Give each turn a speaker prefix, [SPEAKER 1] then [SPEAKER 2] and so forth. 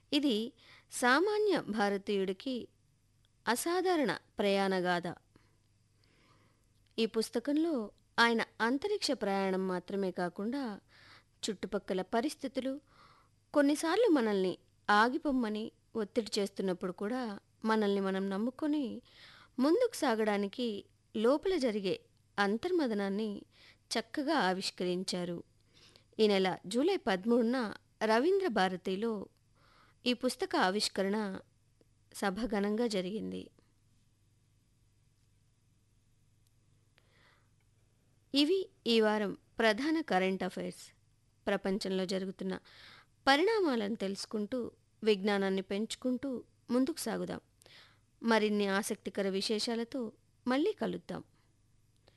[SPEAKER 1] ఇది సామాన్య భారతీయుడికి అసాధారణ ప్రయాణగాథ ఈ పుస్తకంలో ఆయన అంతరిక్ష ప్రయాణం మాత్రమే కాకుండా చుట్టుపక్కల పరిస్థితులు కొన్నిసార్లు మనల్ని ఆగిపోమ్మని ఒత్తిడి చేస్తున్నప్పుడు కూడా మనల్ని మనం నమ్ముకొని ముందుకు సాగడానికి లోపల జరిగే అంతర్మదనాన్ని చక్కగా ఆవిష్కరించారు ఈ నెల జూలై పదమూడున రవీంద్ర భారతిలో ఈ పుస్తక ఆవిష్కరణ సభ ఘనంగా జరిగింది ఇవి ఈ వారం ప్రధాన కరెంట్ అఫైర్స్ ప్రపంచంలో జరుగుతున్న పరిణామాలను తెలుసుకుంటూ విజ్ఞానాన్ని పెంచుకుంటూ ముందుకు సాగుదాం మరిన్ని ఆసక్తికర విశేషాలతో మళ్ళీ కలుద్దాం